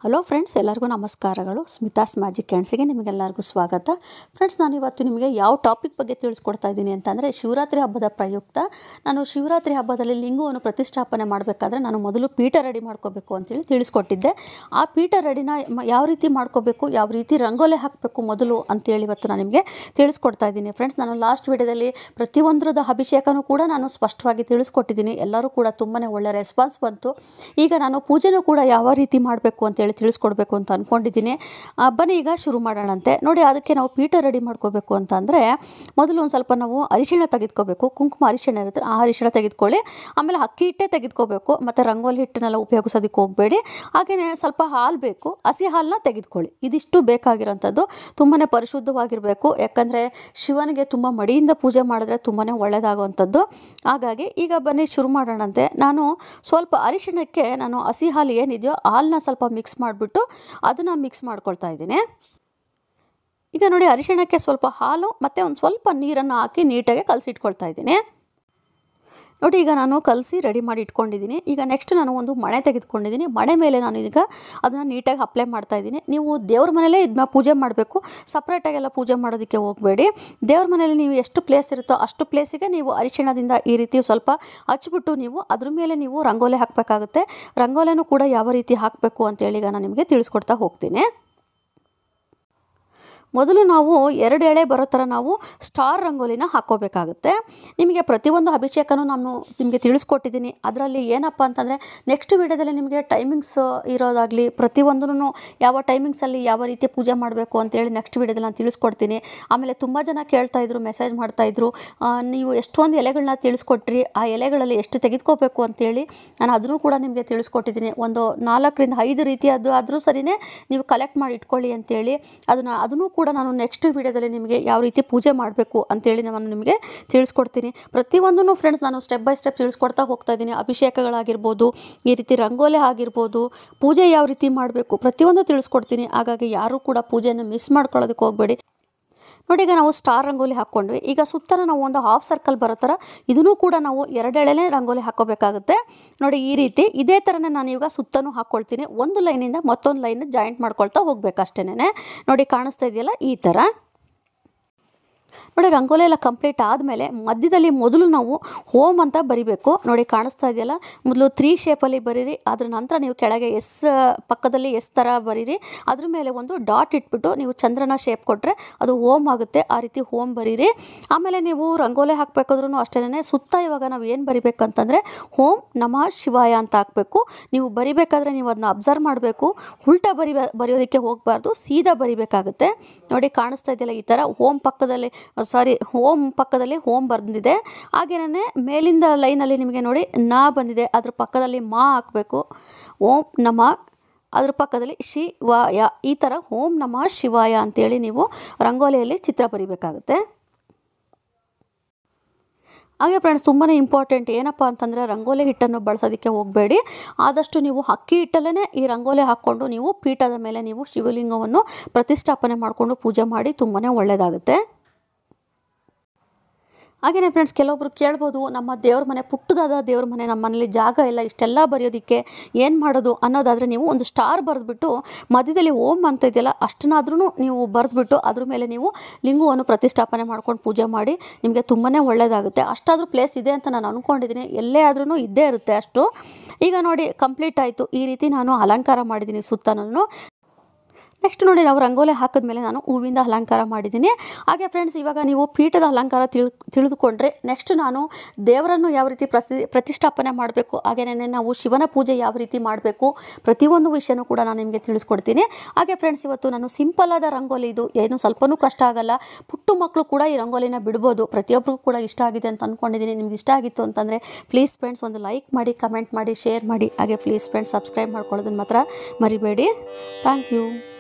hello friends ಎಲ್ಲರಿಗೂ ನಮಸ್ಕಾರಗಳು Smitha's magic ಹ್ಯಾಂಡ್ಸಿಗೆ ನಿಮಗೆಲ್ಲರಿಗೂ ಸ್ವಾಗತ ಫ್ರೆಂಡ್ಸ್ ನಾನು ಇವತ್ತು ನಿಮಗೆ ಯಾವ ಟಾಪಿಕ್ ಬಗ್ಗೆ ತಿಳಿಸ್ಕೊಡ್ತಾ ಇದ್ದೀನಿ ಅಂತಂದರೆ ಶಿವರಾತ್ರಿ ಹಬ್ಬದ ಪ್ರಯುಕ್ತ ನಾನು ಶಿವರಾತ್ರಿ ಹಬ್ಬದಲ್ಲಿ ಲಿಂಗವನ್ನು ಪ್ರತಿಷ್ಠಾಪನೆ ಮಾಡಬೇಕಾದ್ರೆ ನಾನು ಮೊದಲು ಪೀಠ ರೆಡಿ ಮಾಡ್ಕೋಬೇಕು ಅಂತೇಳಿ ತಿಳಿಸ್ಕೊಟ್ಟಿದ್ದೆ ಆ ಪೀಠ ರೆಡಿನ ಮ- ಯಾವ ರೀತಿ ಮಾಡ್ಕೋಬೇಕು ಯಾವ ರೀತಿ ರಂಗೋಲೆ ಹಾಕಬೇಕು ಮೊದಲು ಅಂತೇಳಿ ಇವತ್ತು ನಾನು ನಿಮಗೆ ತಿಳಿಸ್ಕೊಡ್ತಾ ಇದ್ದೀನಿ ಫ್ರೆಂಡ್ಸ್ ನಾನು ಲಾಸ್ಟ್ ವಿಡಿಯೋದಲ್ಲಿ ಪ್ರತಿಯೊಂದರದ ಅಭಿಷೇಕನೂ ಕೂಡ ನಾನು ಸ್ಪಷ್ಟವಾಗಿ ತಿಳಿಸ್ಕೊಟ್ಟಿದ್ದೀನಿ ಎಲ್ಲರೂ ಕೂಡ ತುಂಬಾ ಒಳ್ಳೆ ರೆಸ್ಪಾನ್ಸ್ ಬಂತು ಈಗ ನಾನು ಪೂಜೆನೂ ಕೂಡ ಯಾವ ರೀತಿ ಮಾಡಬೇಕು ಅಂತೇಳಿ ತಿಳಿಸ್ಕೊಡ್ಬೇಕು ಅಂತ ಅಂದ್ಕೊಂಡಿದ್ದೀನಿ ಆ, ಬನ್ನಿ ಈಗ ಶುರು ಮಾಡೋಣಂತೆ ನೋಡಿ ಅದಕ್ಕೆ ನಾವು ಪೀಠ ರೆಡಿ ಮಾಡ್ಕೋಬೇಕು ಅಂತ ಅಂದರೆ ಮೊದಲು ಒಂದು ಸ್ವಲ್ಪ ನಾವು ಅರಿಶಿಣ ತೆಗೆದುಕೋಬೇಕು ಕುಂಕುಮ ಅರಿಶಿಣ ಇರುತ್ತೆ ಆ ಅರಿಶಿಣ ತೆಗೆದುಕೊಳ್ಳಿ ಆಮೇಲೆ ಅಕ್ಕಿ ಹಿಟ್ಟೆ ತೆಗೆದುಕೋಬೇಕು ಮತ್ತು ರಂಗೋಲಿ ಹಿಟ್ಟನ್ನೆಲ್ಲ ಉಪಯೋಗಿಸೋದಕ್ಕೆ ಹೋಗಬೇಡಿ ಹಾಗೆಯೇ ಸ್ವಲ್ಪ ಹಾಲು ಬೇಕು ಹಸಿ ಹಾಲನ್ನ ತೆಗೆದುಕೊಳ್ಳಿ ಇದಿಷ್ಟು ಬೇಕಾಗಿರೋಂಥದ್ದು ತುಂಬಾ ಪರಿಶುದ್ಧವಾಗಿರಬೇಕು ಯಾಕಂದರೆ ಶಿವನಿಗೆ ತುಂಬ ಮಡಿಯಿಂದ ಪೂಜೆ ಮಾಡಿದ್ರೆ ತುಂಬಾ ಒಳ್ಳೆಯದಾಗುವಂಥದ್ದು ಹಾಗಾಗಿ ಈಗ ಬನ್ನಿ ಶುರು ಮಾಡೋಣಂತೆ ನಾನು ಸ್ವಲ್ಪ ಅರಿಶಿಣಕ್ಕೆ ನಾನು ಹಸಿ ಹಾಲು ಏನಿದೆಯೋ ಹಾಲನ್ನ ಸ್ವಲ್ಪ ಮಿಕ್ಸ್ ಮಾಡಿಬಿಟ್ಟು ಅದನ್ನು ಮಿಕ್ಸ್ ಮಾಡ್ಕೊಳ್ತಾ ಇದ್ದೀನಿ ಈಗ ನೋಡಿ ಅರಿಶಿಣಕ್ಕೆ ಸ್ವಲ್ಪ ಹಾಲು ಮತ್ತು ಒಂದು ಸ್ವಲ್ಪ ನೀರನ್ನು ಹಾಕಿ ನೀಟಾಗಿ ಕಲಸಿಟ್ಕೊಳ್ತಾ ಇದ್ದೀನಿ ನೋಡಿ ಈಗ ನಾನು ಕಲಸಿ ರೆಡಿ ಮಾಡಿ ಇಟ್ಕೊಂಡಿದ್ದೀನಿ ಈಗ ನೆಕ್ಸ್ಟ್ ನಾನು ಒಂದು ಮಣೆ ತೆಗೆದುಕೊಂಡಿದ್ದೀನಿ ಮಣೆ ಮೇಲೆ ನಾನು ಈಗ ಅದನ್ನು ನೀಟಾಗಿ ಅಪ್ಲೈ ಮಾಡ್ತಾ ಇದ್ದೀನಿ ನೀವು ದೇವ್ರ ಮನೇಲೇ ಇದನ್ನ ಪೂಜೆ ಮಾಡಬೇಕು ಸಪ್ರೇಟಾಗೆಲ್ಲ ಪೂಜೆ ಮಾಡೋದಕ್ಕೆ ಹೋಗಬೇಡಿ ದೇವ್ರ ಮನೇಲಿ ನೀವು ಎಷ್ಟು ಪ್ಲೇಸ್ ಇರುತ್ತೋ ಅಷ್ಟು ಪ್ಲೇಸಿಗೆ ನೀವು ಅರಿಶಿಣದಿಂದ ಈ ರೀತಿ ಸ್ವಲ್ಪ ಹಚ್ಬಿಟ್ಟು ನೀವು ಅದ್ರ ಮೇಲೆ ನೀವು ರಂಗೋಲಿ ಹಾಕಬೇಕಾಗುತ್ತೆ ರಂಗೋಲಿನೂ ಕೂಡ ಯಾವ ರೀತಿ ಹಾಕಬೇಕು ಅಂತೇಳಿ ಈಗ ನಾನು ನಿಮಗೆ ತಿಳಿಸ್ಕೊಡ್ತಾ ಹೋಗ್ತೀನಿ ಮೊದಲು ನಾವು ಎರಡು ಎಳೆ ಬರೋ ಥರ ನಾವು ಸ್ಟಾರ್ ರಂಗೋಲಿನ ಹಾಕ್ಕೋಬೇಕಾಗುತ್ತೆ ನಿಮಗೆ ಪ್ರತಿಯೊಂದು ಅಭಿಷೇಕನೂ ನಾನು ನಿಮಗೆ ತಿಳಿಸ್ಕೊಟ್ಟಿದ್ದೀನಿ ಅದರಲ್ಲಿ ಏನಪ್ಪ ಅಂತಂದರೆ ನೆಕ್ಸ್ಟ್ ವಿಡಿಯೋದಲ್ಲಿ ನಿಮಗೆ ಟೈಮಿಂಗ್ಸ್ ಇರೋದಾಗಲಿ ಪ್ರತಿಯೊಂದೂ ಯಾವ ಟೈಮಿಂಗ್ಸಲ್ಲಿ ಯಾವ ರೀತಿ ಪೂಜೆ ಮಾಡಬೇಕು ಅಂತೇಳಿ ನೆಕ್ಸ್ಟ್ ವಿಡಿಯೋದಲ್ಲಿ ನಾನು ತಿಳಿಸ್ಕೊಡ್ತೀನಿ ಆಮೇಲೆ ತುಂಬ ಜನ ಕೇಳ್ತಾ ಇದ್ರು ಮೆಸೇಜ್ ಮಾಡ್ತಾಯಿದ್ರು ನೀವು ಎಷ್ಟೊಂದು ಎಲೆಗಳನ್ನ ತಿಳಿಸ್ಕೊಟ್ರಿ ಆ ಎಲೆಗಳಲ್ಲಿ ಎಷ್ಟು ತೆಗೆದುಕೋಬೇಕು ಅಂತೇಳಿ ನಾನು ಅದನ್ನು ಕೂಡ ನಿಮಗೆ ತಿಳಿಸ್ಕೊಟ್ಟಿದ್ದೀನಿ ಒಂದು ನಾಲ್ಕರಿಂದ ಐದು ರೀತಿಯದ್ದು ಆದರೂ ಸರಿಯೇ ನೀವು ಕಲೆಕ್ಟ್ ಮಾಡಿ ಇಟ್ಕೊಳ್ಳಿ ಅಂತೇಳಿ ಅದನ್ನು ಅದನ್ನು ಕೂಡ ನಾನು ನೆಕ್ಸ್ಟ್ ವಿಡಿಯೋದಲ್ಲಿ ನಿಮಗೆ ಯಾವ ರೀತಿ ಪೂಜೆ ಮಾಡಬೇಕು ಅಂತೇಳಿ ನಾನು ನಿಮಗೆ ತಿಳಿಸ್ಕೊಡ್ತೀನಿ ಪ್ರತಿಯೊಂದನ್ನು ಫ್ರೆಂಡ್ಸ್ ನಾನು ಸ್ಟೆಪ್ ಬೈ ಸ್ಟೆಪ್ ತಿಳಿಸ್ಕೊಡ್ತಾ ಹೋಗ್ತಾ ಇದ್ದೀನಿ ಅಭಿಷೇಕಗಳಾಗಿರ್ಬೋದು ಈ ರೀತಿ ರಂಗೋಲೆ ಆಗಿರ್ಬೋದು ಪೂಜೆ ಯಾವ ರೀತಿ ಮಾಡಬೇಕು ಪ್ರತಿಯೊಂದು ತಿಳಿಸ್ಕೊಡ್ತೀನಿ ಹಾಗಾಗಿ ಯಾರೂ ಕೂಡ ಪೂಜೆಯನ್ನು ಮಿಸ್ ಮಾಡ್ಕೊಳ್ಳೋದಕ್ಕೆ ಹೋಗಬೇಡಿ ನೋಡಿ ಈಗ ನಾವು ಸ್ಟಾರ್ ರಂಗೋಲಿ ಹಾಕ್ಕೊಂಡ್ವಿ ಈಗ ಸುತ್ತಲೂ ನಾವು ಒಂದು ಹಾಫ್ ಸರ್ಕಲ್ ಬರೋ ಥರ ಇದನ್ನು ಕೂಡ ನಾವು ಎರಡೆಳೆನೇ ರಂಗೋಲಿ ಹಾಕ್ಕೋಬೇಕಾಗುತ್ತೆ ನೋಡಿ ಈ ರೀತಿ ಇದೇ ಥರನೇ ನಾನು ಇವಾಗ ಸುತ್ತಲೂ ಹಾಕ್ಕೊಳ್ತೀನಿ ಒಂದು ಲೈನಿಂದ ಮತ್ತೊಂದು ಲೈನ್ ಜಾಯಿಂಟ್ ಮಾಡ್ಕೊಳ್ತಾ ಹೋಗ್ಬೇಕು ಅಷ್ಟೇನೆ ನೋಡಿ ಕಾಣಿಸ್ತಾ ಇದೆಯಲ್ಲ ಈ ಥರ ನೋಡಿ ರಂಗೋಲಿ ಎಲ್ಲ ಕಂಪ್ಲೀಟ್ ಆದಮೇಲೆ ಮಧ್ಯದಲ್ಲಿ ಮೊದಲು ನಾವು ಹೋಮ್ ಅಂತ ಬರಿಬೇಕು ನೋಡಿ ಕಾಣಿಸ್ತಾ ಇದೆಯಲ್ಲ ಮೊದಲು ತ್ರೀ ಶೇಪಲ್ಲಿ ಬರೀರಿ ಅದ್ರ ನಂತರ ನೀವು ಕೆಳಗೆ ಎಸ್ ಪಕ್ಕದಲ್ಲಿ ಎಸ್ ಥರ ಬರೀರಿ ಅದ್ರ ಮೇಲೆ ಒಂದು ಡಾಟ್ ಇಟ್ಬಿಟ್ಟು ನೀವು ಚಂದ್ರನ ಶೇಪ್ ಕೊಟ್ಟರೆ ಅದು ಹೋಮ್ ಆಗುತ್ತೆ ಆ ರೀತಿ ಹೋಮ್ ಬರೀರಿ ಆಮೇಲೆ ನೀವು ರಂಗೋಲಿ ಹಾಕಬೇಕಾದ್ರೂ ಅಷ್ಟೇ ಸುತ್ತ ಇವಾಗ ನಾವು ಏನು ಬರಿಬೇಕಂತಂದರೆ ಹೋಮ್ ನಮಃ ಶಿವಾಯ ಅಂತ ಹಾಕಬೇಕು ನೀವು ಬರಿಬೇಕಾದ್ರೆ ನೀವು ಅದನ್ನ ಅಬ್ಸರ್ವ್ ಮಾಡಬೇಕು ಉಲ್ಟಾ ಬರಿ ಬರೆಯೋದಕ್ಕೆ ಹೋಗಬಾರ್ದು ಸೀದಾ ಬರಿಬೇಕಾಗುತ್ತೆ ನೋಡಿ ಕಾಣಿಸ್ತಾ ಇದೆಯಲ್ಲ ಈ ಥರ ಹೋಮ್ ಪಕ್ಕದಲ್ಲಿ ಸಾರಿ ಹೋಮ್ ಪಕ್ಕದಲ್ಲಿ ಹೋಮ್ ಬಂದಿದೆ ಹಾಗೇನೇ ಮೇಲಿಂದ ಲೈನಲ್ಲಿ ನಿಮಗೆ ನೋಡಿ ನಾ ಬಂದಿದೆ ಅದ್ರ ಪಕ್ಕದಲ್ಲಿ ಮಾ ಹಾಕಬೇಕು ಓಂ ನಮ ಅದ್ರ ಪಕ್ಕದಲ್ಲಿ ಶಿವಾಯ ಈ ಥರ ಓಂ ನಮಃ ಶಿವಾಯ ಅಂತೇಳಿ ನೀವು ರಂಗೋಲಿಯಲ್ಲಿ ಚಿತ್ರ ಬರಿಬೇಕಾಗುತ್ತೆ ಹಾಗೆ ಫ್ರೆಂಡ್ಸ್ ತುಂಬಾ ಇಂಪಾರ್ಟೆಂಟ್ ಏನಪ್ಪ ಅಂತಂದರೆ ರಂಗೋಲಿ ಹಿಟ್ಟನ್ನು ಬಳಸೋದಕ್ಕೆ ಹೋಗಬೇಡಿ ಆದಷ್ಟು ನೀವು ಅಕ್ಕಿ ಹಿಟ್ಟಲ್ಲೇ ಈ ರಂಗೋಲಿ ಹಾಕ್ಕೊಂಡು ನೀವು ಪೀಠದ ಮೇಲೆ ನೀವು ಶಿವಲಿಂಗವನ್ನು ಪ್ರತಿಷ್ಠಾಪನೆ ಮಾಡಿಕೊಂಡು ಪೂಜೆ ಮಾಡಿ ತುಂಬಾ ಒಳ್ಳೆಯದಾಗುತ್ತೆ ಹಾಗೆಯೇ ಫ್ರೆಂಡ್ಸ್ ಕೆಲವೊಬ್ರು ಕೇಳ್ಬೋದು ನಮ್ಮ ದೇವ್ರ ಮನೆ ಪುಟ್ಟದಾದ ದೇವ್ರ ಮನೆ ನಮ್ಮ ಮನೇಲಿ ಜಾಗ ಇಲ್ಲ ಇಷ್ಟೆಲ್ಲ ಬರೆಯೋದಕ್ಕೆ ಏನು ಮಾಡೋದು ಅನ್ನೋದಾದರೆ ನೀವು ಒಂದು ಸ್ಟಾರ್ ಬರೆದ್ಬಿಟ್ಟು ಮಧ್ಯದಲ್ಲಿ ಓಂ ಅಂತ ಇದೆಯಲ್ಲ ಅಷ್ಟನ್ನಾದ್ರೂ ನೀವು ಬರೆದ್ಬಿಟ್ಟು ಅದ್ರ ಮೇಲೆ ನೀವು ಲಿಂಗವನ್ನು ಪ್ರತಿಷ್ಠಾಪನೆ ಮಾಡ್ಕೊಂಡು ಪೂಜೆ ಮಾಡಿ ನಿಮಗೆ ತುಂಬಾ ಒಳ್ಳೆಯದಾಗುತ್ತೆ ಅಷ್ಟಾದರೂ ಪ್ಲೇಸ್ ಇದೆ ಅಂತ ನಾನು ಅಂದ್ಕೊಂಡಿದ್ದೀನಿ ಎಲ್ಲೇ ಆದ್ರೂ ಇದ್ದೇ ಇರುತ್ತೆ ಅಷ್ಟು ಈಗ ನೋಡಿ ಕಂಪ್ಲೀಟ್ ಆಯಿತು ಈ ರೀತಿ ನಾನು ಅಲಂಕಾರ ಮಾಡಿದ್ದೀನಿ ಸುತ್ತ ನಾನು ನೆಕ್ಸ್ಟ್ ನೋಡಿ ನಾವು ರಂಗೋಲಿ ಹಾಕಿದ್ಮೇಲೆ ನಾನು ಹೂವಿಂದ ಅಲಂಕಾರ ಮಾಡಿದ್ದೀನಿ ಹಾಗೆ ಫ್ರೆಂಡ್ಸ್ ಇವಾಗ ನೀವು ಪೀಠದ ಅಲಂಕಾರ ತಿಳ್ ತಿಳಿದುಕೊಂಡ್ರೆ ನೆಕ್ಸ್ಟ್ ನಾನು ದೇವರನ್ನು ಯಾವ ರೀತಿ ಪ್ರಸಿ ಪ್ರತಿಷ್ಠಾಪನೆ ಮಾಡಬೇಕು ಹಾಗೆಯೇ ನಾವು ಶಿವನ ಪೂಜೆ ಯಾವ ರೀತಿ ಮಾಡಬೇಕು ಪ್ರತಿಯೊಂದು ವಿಷಯನೂ ಕೂಡ ನಾನು ನಿಮಗೆ ತಿಳಿಸ್ಕೊಡ್ತೀನಿ ಹಾಗೆ ಫ್ರೆಂಡ್ಸ್ ಇವತ್ತು ನಾನು ಸಿಂಪಲ್ ಆದ ರಂಗೋಲಿ ಇದು ಏನು ಸ್ವಲ್ಪನೂ ಕಷ್ಟ ಆಗಲ್ಲ ಪುಟ್ಟು ಮಕ್ಕಳು ಕೂಡ ಈ ರಂಗೋಲಿನ ಬಿಡ್ಬೋದು ಪ್ರತಿಯೊಬ್ಬರಿಗೂ ಕೂಡ ಇಷ್ಟ ಆಗಿದೆ ಅಂತ ಅಂದ್ಕೊಂಡಿದ್ದೀನಿ ನಿಮ್ಗೆ ಇಷ್ಟ ಆಗಿತ್ತು ಅಂತಂದರೆ ಪ್ಲೀಸ್ ಫ್ರೆಂಡ್ಸ್ ಒಂದು ಲೈಕ್ ಮಾಡಿ ಕಮೆಂಟ್ ಮಾಡಿ ಶೇರ್ ಮಾಡಿ ಹಾಗೆ ಪ್ಲೀಸ್ ಫ್ರೆಂಡ್ಸ್ ಸಬ್ಸ್ಕ್ರೈಬ್ ಮಾಡ್ಕೊಳ್ಳೋದನ್ನು ಮಾತ್ರ ಮರಿಬೇಡಿ ಥ್ಯಾಂಕ್ ಯು